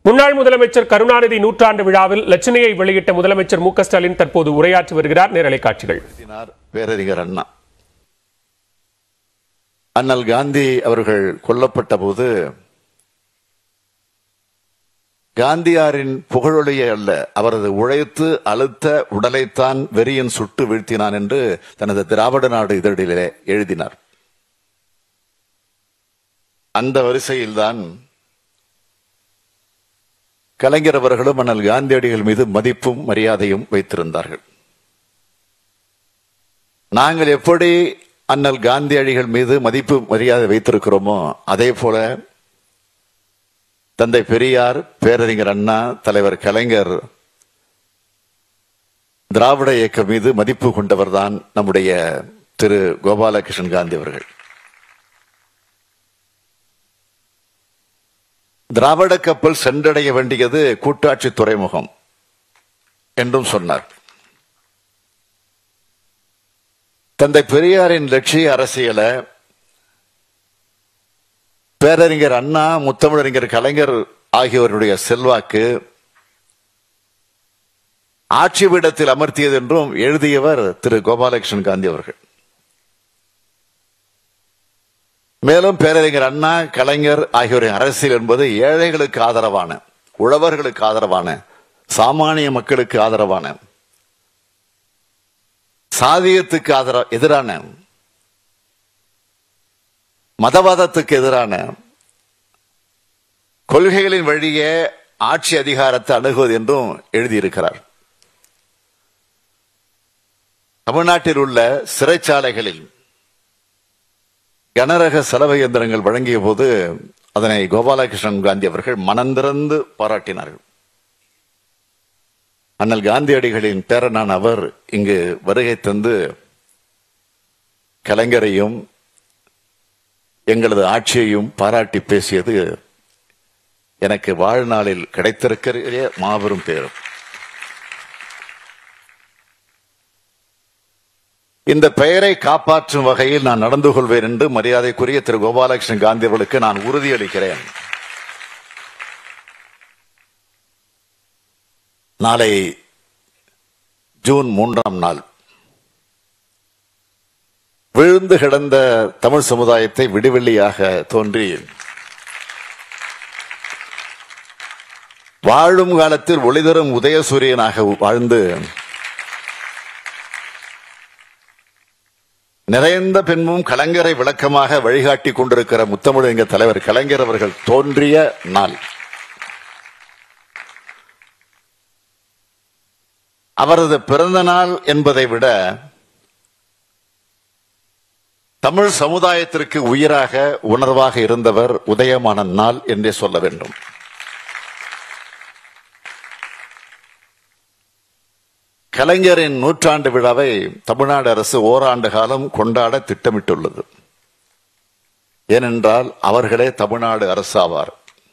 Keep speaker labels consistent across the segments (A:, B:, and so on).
A: முன்னாள் முதலமைச்சர் கருணாநிதி நூற்றாண்டு விழாவில் லட்சணையை வெளியிட்ட முதலமைச்சர் மு க ஸ்டாலின் தற்போது உரையாற்றி வருகிறார் நேரலை காட்சிகள்
B: நடத்தினார் பேரறிஞர் அண்ணா அண்ணல் காந்தி அவர்கள் கொல்லப்பட்ட போது காந்தியாரின் புகழொலிய அல்ல அவரது உழைத்து அழுத்த உடலைத்தான் வெறியன் சுட்டு வீழ்த்தினான் என்று தனது திராவிட நாடு இதழிலே எழுதினார் அந்த வரிசையில்தான் கலைஞர் அவர்களும் அண்ணல் காந்தியடிகள் மீது மதிப்பும் மரியாதையும் வைத்திருந்தார்கள் நாங்கள் எப்படி அண்ணல் காந்தியடிகள் மீது மதிப்பு மரியாதை வைத்திருக்கிறோமோ அதே போல தந்தை பெரியார் பேரறிஞர் அண்ணா தலைவர் கலைஞர் திராவிட இயக்கம் மீது மதிப்பு கொண்டவர்தான் நம்முடைய திரு கோபாலகிருஷ்ணன் காந்தி அவர்கள் திராவிட கப்பல் சென்றடைய வேண்டியது கூட்டாட்சி துறைமுகம் என்றும் சொன்னார் தந்தை பெரியாரின் லட்சிய அரசியலை பேரறிஞர் அண்ணா முத்தமிழறிஞர் கலைஞர் ஆகியோருடைய செல்வாக்கு ஆட்சி பீடத்தில் அமர்த்தியது என்றும் எழுதியவர் திரு கோபாலகிருஷ்ணன் காந்தி அவர்கள் மேலும் பேரறிஞர் அண்ணா கலைஞர் ஆகியோரின் அரசியல் என்பது ஏழைகளுக்கு ஆதரவான உழவர்களுக்கு ஆதரவான சாமானிய மக்களுக்கு ஆதரவான சாதியத்துக்கு ஆதர எதிரான மதவாதத்துக்கு எதிரான கொள்கைகளின் வழியே ஆட்சி அதிகாரத்தை அணுகுவது என்றும் எழுதியிருக்கிறார் தமிழ்நாட்டில் உள்ள சிறைச்சாலைகளில் கனரக செலவு இயந்திரங்கள் வழங்கிய போது அதனை கோபாலகிருஷ்ணன் காந்தி அவர்கள் மனந்திறந்து பாராட்டினார்கள் அண்ணல் காந்தியடிகளின் பேரனான் அவர் இங்கு வருகை தந்து கலைஞரையும் எங்களது ஆட்சியையும் பாராட்டி பேசியது எனக்கு வாழ்நாளில் கிடைத்திருக்கிற மாபெரும் பேரும் இந்த பெயரை காப்பாற்றும் வகையில் நான் நடந்து கொள்வேன் என்று மரியாதைக்குரிய திரு கோபாலகிருஷ்ணன் காந்தி அவர்களுக்கு நான் உறுதியளிக்கிறேன் நாளை ஜூன் மூன்றாம் நாள் விழுந்து கிடந்த தமிழ் சமுதாயத்தை விடிவெள்ளியாக தோன்றி வாழும் காலத்தில் ஒளிதரும் உதயசூரியனாக வாழ்ந்து நிறைந்த பின்பும் கலைஞரை விளக்கமாக வழிகாட்டி கொண்டிருக்கிற முத்தமிழங்க தலைவர் கலைஞர் அவர்கள் தோன்றிய நாள் அவரது பிறந்த நாள் என்பதை விட தமிழ் சமுதாயத்திற்கு உயிராக உணர்வாக இருந்தவர் உதயமான நாள் என்றே சொல்ல வேண்டும் கலைஞரின் நூற்றாண்டு விழாவை தமிழ்நாடு அரசு ஓராண்டு காலம் கொண்டாட திட்டமிட்டுள்ளது ஏனென்றால் அவர்களே தமிழ்நாடு அரசு ஆவார்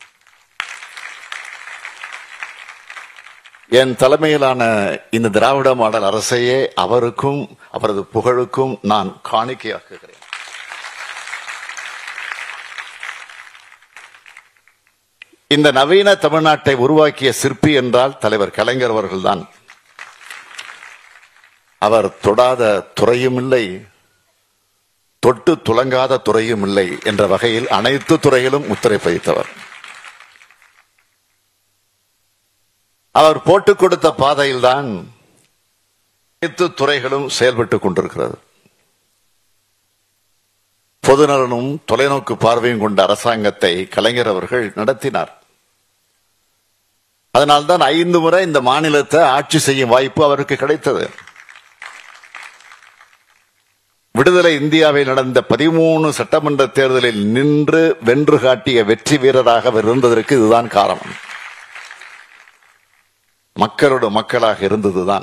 B: என் தலைமையிலான இந்த திராவிட மாடல் அரசையே அவருக்கும் அவரது புகழுக்கும் நான் காணிக்கையாக்குகிறேன் இந்த நவீன தமிழ்நாட்டை உருவாக்கிய சிற்பி என்றால் தலைவர் கலைஞர் அவர்கள்தான் அவர் தொடாத துறையும் இல்லை தொட்டு துலங்காத துறையும் இல்லை என்ற வகையில் அனைத்து துறையிலும் முத்திரை பதித்தவர் அவர் போட்டுக் கொடுத்த பாதையில்தான் அனைத்து துறைகளும் செயல்பட்டுக் கொண்டிருக்கிறது பொதுநலனும் தொலைநோக்கு பார்வையும் கொண்ட அரசாங்கத்தை கலைஞர் அவர்கள் நடத்தினார் அதனால்தான் ஐந்து முறை இந்த மாநிலத்தை ஆட்சி செய்யும் வாய்ப்பு அவருக்கு கிடைத்தது விடுதலை இந்தியாவில் நடந்த பதிமூணு சட்டமன்ற தேர்தலில் நின்று வென்று காட்டிய வெற்றி வீரராக அவர் இருந்ததற்கு இதுதான் காரணம் மக்களோட மக்களாக இருந்ததுதான்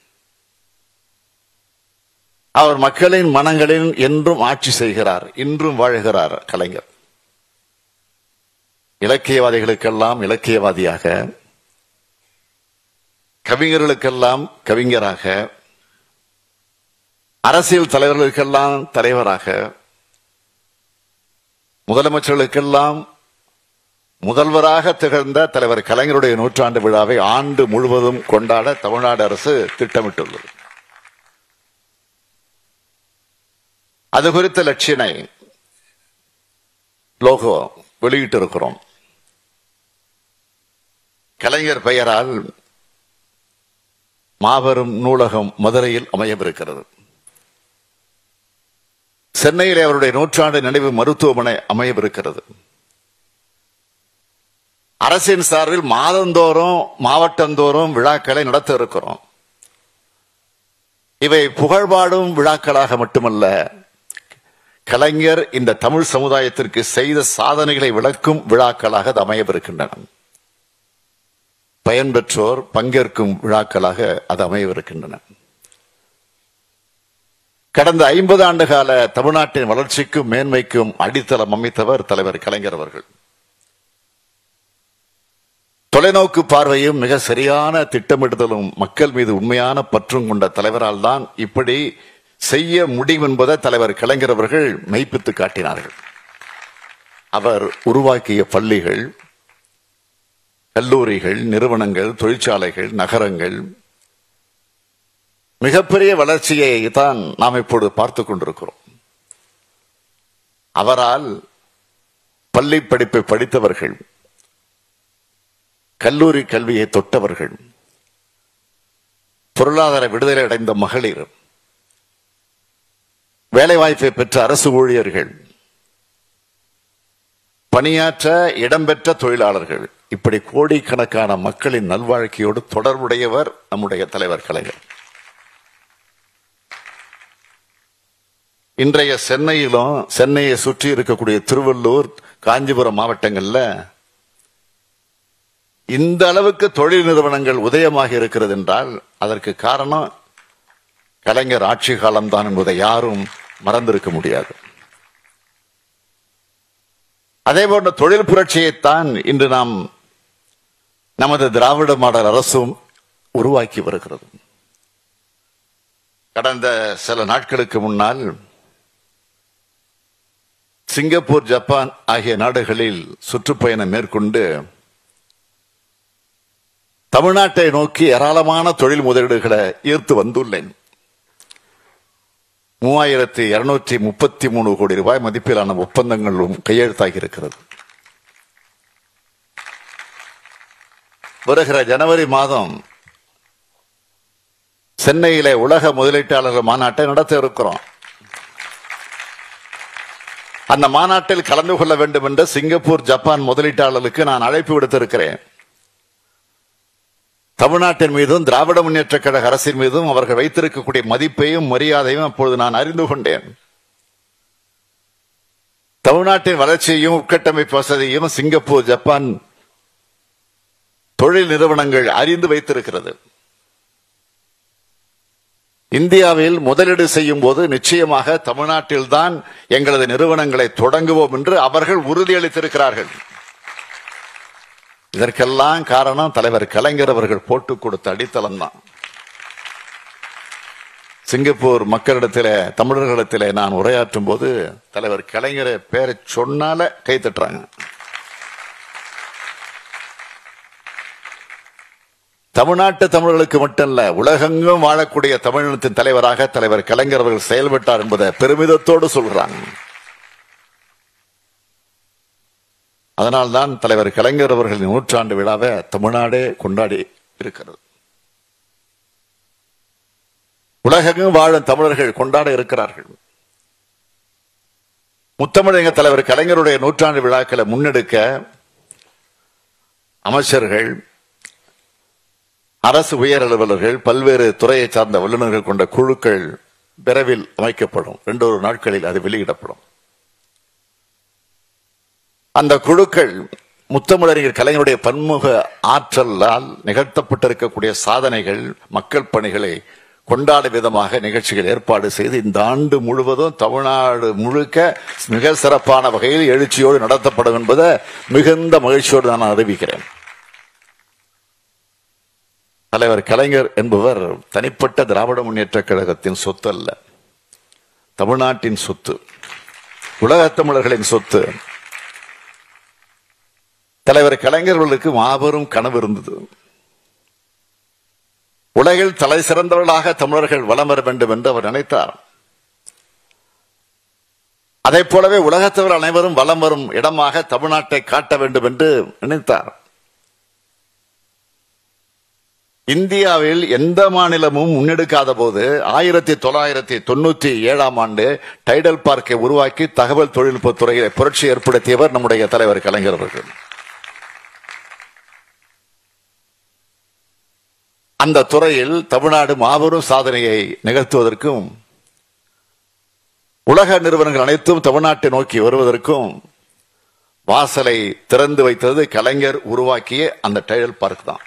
B: அவர் மக்களின் மனங்களில் என்றும் ஆட்சி செய்கிறார் இன்றும் வாழ்கிறார் கலைஞர் இலக்கியவாதிகளுக்கெல்லாம் இலக்கியவாதியாக கவிஞர்களுக்கெல்லாம் கவிஞராக அரசியல் தலைவர்களுக்கெல்லாம் தலைவராக முதலமைச்சர்களுக்கெல்லாம் முதல்வராக திகழ்ந்த தலைவர் கலைஞருடைய நூற்றாண்டு விழாவை ஆண்டு முழுவதும் கொண்டாட தமிழ்நாடு அரசு திட்டமிட்டுள்ளது அது குறித்த லட்சினை லோகோ வெளியிட்டிருக்கிறோம் கலைஞர் பெயரால் மாபெரும் நூலகம் மதுரையில் அமையவிருக்கிறது சென்னையில் அவருடைய நூற்றாண்டு நினைவு மருத்துவமனை அமையவிருக்கிறது அரசின் சார்பில் மாதந்தோறும் மாவட்டந்தோறும் விழாக்களை நடத்த இருக்கிறோம் இவை புகழ்பாடும் விழாக்களாக மட்டுமல்ல கலைஞர் இந்த தமிழ் சமுதாயத்திற்கு செய்த சாதனைகளை விளக்கும் விழாக்களாக அது அமையவிருக்கின்றன பயன்பெற்றோர் பங்கேற்கும் விழாக்களாக அது அமையவிருக்கின்றன கடந்த ஐம்பது ஆண்டு கால தமிழ்நாட்டின் வளர்ச்சிக்கும் மேன்மைக்கும் அடித்தளம் அமைத்தவர் தலைவர் கலைஞர் அவர்கள் தொலைநோக்கு பார்வையும் மிக சரியான திட்டமிடுதலும் மக்கள் மீது உண்மையான பற்றும் கொண்ட தலைவரால் தான் இப்படி செய்ய முடியும் என்பதை தலைவர் கலைஞர் அவர்கள் மெய்ப்பித்து காட்டினார்கள் அவர் உருவாக்கிய பள்ளிகள் கல்லூரிகள் நிறுவனங்கள் தொழிற்சாலைகள் நகரங்கள் மிகப்பெரிய வளர்ச்சியை தான் நாம் இப்பொழுது பார்த்துக் கொண்டிருக்கிறோம் அவரால் பள்ளி படிப்பை படித்தவர்கள் கல்லூரி கல்வியை தொட்டவர்கள் பொருளாதார விடுதலை அடைந்த மகளிர் வேலைவாய்ப்பை பெற்ற அரசு ஊழியர்கள் பணியாற்ற இடம்பெற்ற தொழிலாளர்கள் இப்படி கோடிக்கணக்கான மக்களின் நல்வாழ்க்கையோடு தொடர்புடையவர் நம்முடைய தலைவர் கலைஞர் இன்றைய சென்னையிலும் சென்னையை சுற்றி இருக்கக்கூடிய திருவள்ளூர் காஞ்சிபுரம் மாவட்டங்கள்ல இந்த அளவுக்கு தொழில் நிறுவனங்கள் உதயமாக இருக்கிறது என்றால் அதற்கு காரணம் கலைஞர் ஆட்சி காலம்தான் என்பதை யாரும் மறந்திருக்க முடியாது அதே போன்ற தொழில் புரட்சியைத்தான் இன்று நாம் நமது திராவிட மாடல் அரசும் உருவாக்கி வருகிறது கடந்த சில நாட்களுக்கு முன்னால் சிங்கப்பூர் ஜப்பான் ஆகிய நாடுகளில் சுற்றுப்பயணம் மேற்கொண்டு தமிழ்நாட்டை நோக்கி ஏராளமான தொழில் முதலீடுகளை ஈர்த்து வந்துள்ளேன் மூவாயிரத்தி இருநூற்றி முப்பத்தி மூணு கோடி ரூபாய் மதிப்பிலான ஒப்பந்தங்களும் கையெழுத்தாகி இருக்கிறது வருகிற ஜனவரி மாதம் சென்னையிலே உலக முதலீட்டாளர்கள் மாநாட்டை நடத்த இருக்கிறோம் அந்த மாநாட்டில் கலந்து கொள்ள வேண்டும் என்று சிங்கப்பூர் ஜப்பான் முதலீட்டாளர்களுக்கு நான் அழைப்பு விடுத்திருக்கிறேன் தமிழ்நாட்டின் மீதும் திராவிட முன்னேற்ற கழக அரசின் மீதும் அவர்கள் வைத்திருக்கக்கூடிய மதிப்பையும் மரியாதையும் அப்பொழுது நான் அறிந்து கொண்டேன் தமிழ்நாட்டின் வளர்ச்சியையும் உட்கட்டமைப்பு வசதியும் சிங்கப்பூர் ஜப்பான் தொழில் நிறுவனங்கள் அறிந்து வைத்திருக்கிறது இந்தியாவில் முதலீடு செய்யும் போது நிச்சயமாக தமிழ்நாட்டில்தான் எங்களது நிறுவனங்களை தொடங்குவோம் என்று அவர்கள் உறுதியளித்திருக்கிறார்கள் இதற்கெல்லாம் காரணம் தலைவர் கலைஞர் அவர்கள் போட்டுக் கொடுத்த அடித்தளம் தான் சிங்கப்பூர் மக்களிடத்திலே தமிழர்களிடத்திலே நான் உரையாற்றும் போது தலைவர் கலைஞரை பேரை சொன்னால கை தட்டுறாங்க தமிழ்நாட்டு தமிழர்களுக்கு மட்டுமல்ல உலகெங்கும் வாழக்கூடிய தமிழினத்தின் தலைவராக தலைவர் கலைஞர் அவர்கள் செயல்பட்டார் என்பதை பெருமிதத்தோடு சொல்கிறாங்க அதனால்தான் தலைவர் கலைஞர் அவர்களின் நூற்றாண்டு விழாவை தமிழ்நாடே கொண்டாடி இருக்கிறது உலகெங்கும் வாழும் தமிழர்கள் கொண்டாட இருக்கிறார்கள் முத்தமிழக தலைவர் கலைஞருடைய நூற்றாண்டு விழாக்களை முன்னெடுக்க அமைச்சர்கள் அரசு உயர் அலுவலர்கள் பல்வேறு துறையை சார்ந்த வல்லுநர்கள் கொண்ட குழுக்கள் விரைவில் அமைக்கப்படும் இரண்டொரு நாட்களில் அது வெளியிடப்படும் அந்த குழுக்கள் முத்தமிழறிஞர் கலைஞருடைய பன்முக ஆற்றலால் நிகழ்த்தப்பட்டிருக்கக்கூடிய சாதனைகள் மக்கள் பணிகளை கொண்டாடும் விதமாக நிகழ்ச்சிகள் ஏற்பாடு செய்து இந்த ஆண்டு முழுவதும் தமிழ்நாடு முழுக்க மிக சிறப்பான வகையில் எழுச்சியோடு நடத்தப்படும் என்பதை மிகுந்த மகிழ்ச்சியோடு நான் அறிவிக்கிறேன் தலைவர் கலைஞர் என்பவர் தனிப்பட்ட திராவிட முன்னேற்ற கழகத்தின் சொத்து அல்ல தமிழ்நாட்டின் சொத்து உலகத் தமிழர்களின் சொத்து தலைவர் கலைஞர்களுக்கு மாபெரும் கனவு இருந்தது உலகில் தலை சிறந்தவர்களாக தமிழர்கள் வலம் வர வேண்டும் என்று அவர் நினைத்தார் அதைப் போலவே உலகத்தவர் அனைவரும் வலம் வரும் இடமாக தமிழ்நாட்டை காட்ட வேண்டும் என்று நினைத்தார் இந்தியாவில் எந்த மாநிலமும் முன்னெடுக்காத போது ஆயிரத்தி தொள்ளாயிரத்தி தொண்ணூத்தி ஏழாம் ஆண்டு டைடல் பார்க்கை உருவாக்கி தகவல் தொழில்நுட்பத் துறையில் புரட்சி ஏற்படுத்தியவர் நம்முடைய தலைவர் கலைஞர் அவர்கள் அந்த துறையில் தமிழ்நாடு மாபெரும் சாதனையை நிகழ்த்துவதற்கும் உலக நிறுவனங்கள் அனைத்தும் தமிழ்நாட்டை நோக்கி வருவதற்கும் வாசலை திறந்து வைத்தது கலைஞர் உருவாக்கிய அந்த டைடல் பார்க் தான்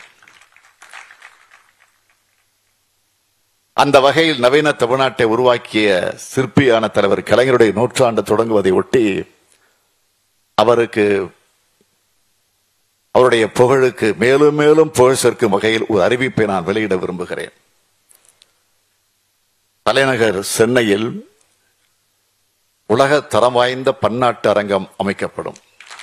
B: அந்த வகையில் நவீன தமிழ்நாட்டை உருவாக்கிய சிற்பியான தலைவர் கலைஞருடைய நூற்றாண்டு தொடங்குவதை ஒட்டி அவருக்கு அவருடைய புகழுக்கு மேலும் மேலும் புகழ் சேர்க்கும் வகையில் ஒரு அறிவிப்பை நான் வெளியிட விரும்புகிறேன் தலைநகர் சென்னையில் உலக தரம் வாய்ந்த பன்னாட்டு அரங்கம் அமைக்கப்படும்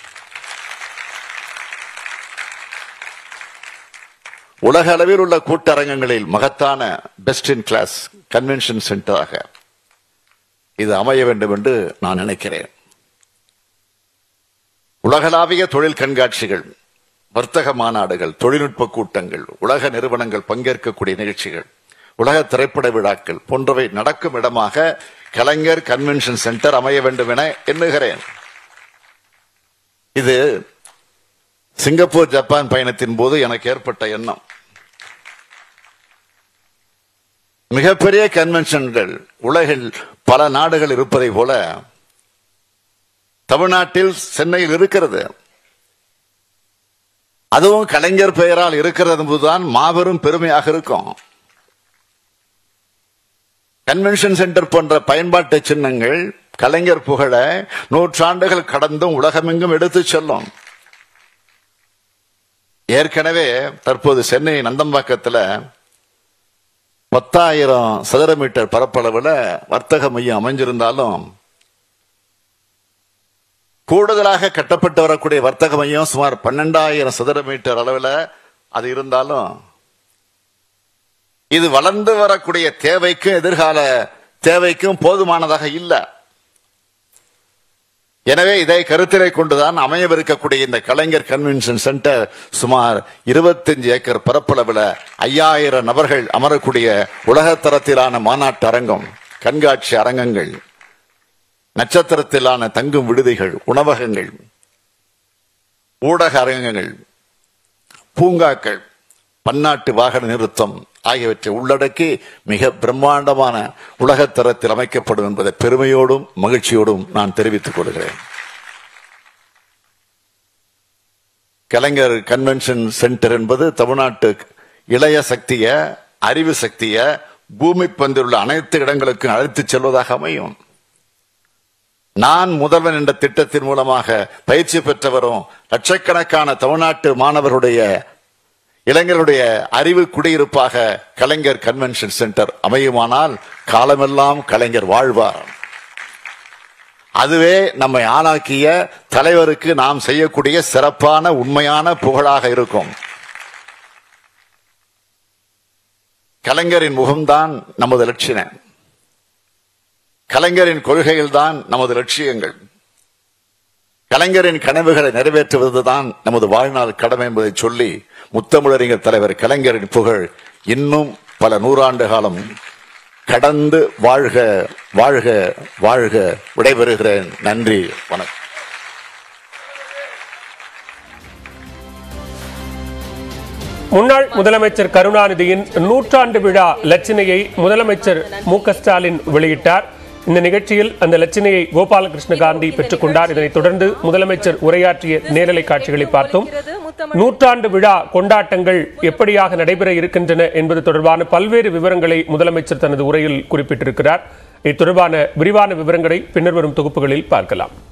B: உலக அளவில் உள்ள கூட்டரங்கங்களில் மகத்தான பெஸ்ட் இன் கிளாஸ் கன்வென்ஷன் சென்டராக இது அமைய வேண்டும் என்று நான் நினைக்கிறேன் உலகளாவிய தொழில் கண்காட்சிகள் வர்த்தக மாநாடுகள் தொழில்நுட்ப கூட்டங்கள் உலக நிறுவனங்கள் பங்கேற்கக்கூடிய நிகழ்ச்சிகள் உலக திரைப்பட விழாக்கள் போன்றவை நடக்கும் இடமாக கலைஞர் கன்வென்ஷன் சென்டர் அமைய வேண்டும் என எண்ணுகிறேன் இது சிங்கப்பூர் ஜப்பான் பயணத்தின் போது எனக்கு ஏற்பட்ட எண்ணம் மிகப்பெரிய கன்வென்ஷன்கள் உலகில் பல நாடுகள் இருப்பதை போல தமிழ்நாட்டில் சென்னையில் இருக்கிறது அதுவும் கலைஞர் பெயரால் இருக்கிறது என்பதுதான் மாபெரும் பெருமையாக இருக்கும் கன்வென்ஷன் சென்டர் போன்ற பயன்பாட்டு சின்னங்கள் கலைஞர் புகழ நூற்றாண்டுகள் கடந்தும் உலகமெங்கும் எடுத்துச் செல்லும் ஏற்கனவே தற்போது சென்னை நந்தம்பாக்கத்தில் பத்தாயிரம் சதுர மீட்டர் பரப்பளவில் வர்த்தக மையம் அமைஞ்சிருந்தாலும் கூடுதலாக கட்டப்பட்டு வரக்கூடிய வர்த்தக மையம் சுமார் பன்னெண்டாயிரம் சதுர மீட்டர் அளவில் அது இருந்தாலும் இது வளர்ந்து வரக்கூடிய தேவைக்கும் எதிர்கால தேவைக்கும் போதுமானதாக இல்லை எனவே இதை கருத்திலே கொண்டுதான் அமையவிருக்கக்கூடிய இந்த கலைஞர் கன்வென்ஷன் சென்டர் சுமார் இருபத்தஞ்சு ஏக்கர் பரப்பளவில் ஐயாயிரம் நபர்கள் அமரக்கூடிய உலகத்தரத்திலான மாநாட்டு அரங்கம் கண்காட்சி அரங்கங்கள் நட்சத்திரத்திலான தங்கும் விடுதிகள் உணவகங்கள் ஊடக அரங்கங்கள் பூங்காக்கள் பன்னாட்டு வாகன நிறுத்தம் ஆகியவற்றை உள்ளடக்கி மிக பிரம்மாண்டமான உலகத்தரத்தில் அமைக்கப்படும் என்பதை பெருமையோடும் மகிழ்ச்சியோடும் நான் தெரிவித்துக் கொள்கிறேன் கலைஞர் கன்வென்ஷன் சென்டர் என்பது தமிழ்நாட்டு இளைய சக்திய அறிவு சக்திய பூமி பந்தில் உள்ள அனைத்து இடங்களுக்கும் அழைத்துச் செல்வதாக அமையும் நான் முதல்வன் என்ற திட்டத்தின் மூலமாக பயிற்சி பெற்றவரும் லட்சக்கணக்கான தமிழ்நாட்டு மாணவருடைய இளைஞருடைய அறிவு குடியிருப்பாக கலைஞர் கன்வென்ஷன் சென்டர் அமையுமானால் காலமெல்லாம் கலைஞர் வாழ்வார் அதுவே நம்மை ஆளாக்கிய தலைவருக்கு நாம் செய்யக்கூடிய சிறப்பான உண்மையான புகழாக இருக்கும் கலைஞரின் முகம்தான் நமது லட்சியம் கலைஞரின் கொள்கைகள் தான் நமது லட்சியங்கள் கலைஞரின் கனவுகளை நிறைவேற்றுவதுதான் நமது வாழ்நாள் கடமை என்பதை சொல்லி முத்தமிழறிஞர் தலைவர் கலைஞரின் புகழ் இன்னும் பல நூறாண்டு காலம் கடந்து வாழ்க வாழ்க வாழ்க விடைபெறுகிறேன் நன்றி வணக்கம்
A: முன்னாள் முதலமைச்சர் கருணாநிதியின் நூற்றாண்டு விழா லட்சணையை முதலமைச்சர் மு க ஸ்டாலின் வெளியிட்டார் இந்த நிகழ்ச்சியில் அந்த லட்சணையை கோபாலகிருஷ்ண காந்தி பெற்றுக் கொண்டார் இதனைத் தொடர்ந்து முதலமைச்சர் உரையாற்றிய நேரலை காட்சிகளை பார்த்தோம் நூற்றாண்டு விழா கொண்டாட்டங்கள் எப்படியாக நடைபெற இருக்கின்றன என்பது தொடர்பான பல்வேறு விவரங்களை முதலமைச்சர் தனது உரையில் குறிப்பிட்டிருக்கிறார் இது தொடர்பான விரிவான விவரங்களை பின்னர் வரும் தொகுப்புகளில் பார்க்கலாம்